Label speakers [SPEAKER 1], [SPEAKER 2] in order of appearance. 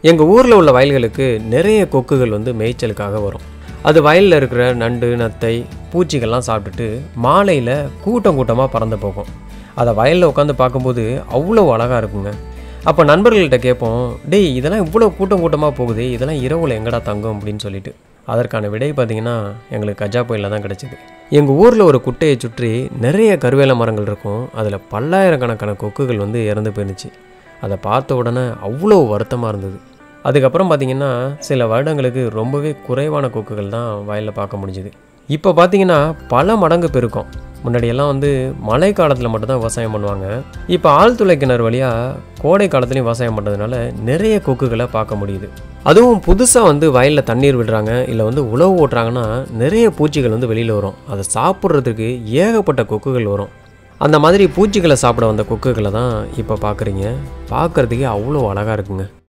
[SPEAKER 1] எங்கள் ஊரில் உள்ள வயல்களுக்கு நிறைய கொக்குகள் வந்து மேய்ச்சலுக்காக வரும் அது வயலில் இருக்கிற நண்டு நத்தை பூச்சிகள்லாம் சாப்பிட்டுட்டு மாலையில் கூட்டம் கூட்டமாக பறந்து போகும் அதை வயலில் உட்காந்து பார்க்கும்போது அவ்வளோ அழகாக இருக்குங்க அப்போ நண்பர்கள்ட்ட கேட்போம் டேய் இதெல்லாம் இவ்வளோ கூட்டம் கூட்டமாக போகுது இதெல்லாம் இரவில் எங்கடா தங்கும் அப்படின்னு சொல்லிட்டு அதற்கான விடை பார்த்தீங்கன்னா எங்களுக்கு கஜா புயலில் தான் கிடச்சிது எங்கள் ஊரில் ஒரு குட்டையை சுற்றி நிறைய கருவேல மரங்கள் இருக்கும் அதில் பல்லாயிரக்கணக்கான கொக்குகள் வந்து இறந்து போயிருந்துச்சு அதை பார்த்த உடனே அவ்வளோ வருத்தமாக இருந்தது அதுக்கப்புறம் பார்த்தீங்கன்னா சில வருடங்களுக்கு ரொம்பவே குறைவான கொக்குகள் தான் வயலில் பார்க்க முடிஞ்சுது இப்போ பார்த்தீங்கன்னா பல மடங்கு பெருக்கம் முன்னாடியெல்லாம் வந்து மழை காலத்தில் மட்டும்தான் விவசாயம் பண்ணுவாங்க இப்போ ஆழ்துளை கிணறு வழியாக கோடை காலத்துலையும் விவசாயம் பண்ணுறதுனால நிறைய கொக்குகளை பார்க்க முடியுது அதுவும் புதுசாக வந்து வயலில் தண்ணீர் விடுறாங்க இல்லை வந்து உழவு ஓட்டுறாங்கன்னா நிறைய பூச்சிகள் வந்து வெளியில் வரும் அதை சாப்பிட்றதுக்கு ஏகப்பட்ட கொக்குகள் வரும் அந்த மாதிரி பூச்சிகளை சாப்பிட வந்த கொக்குகளை தான் இப்போ பார்க்குறீங்க பார்க்குறதுக்கே அவ்வளோ அழகாக இருக்குங்க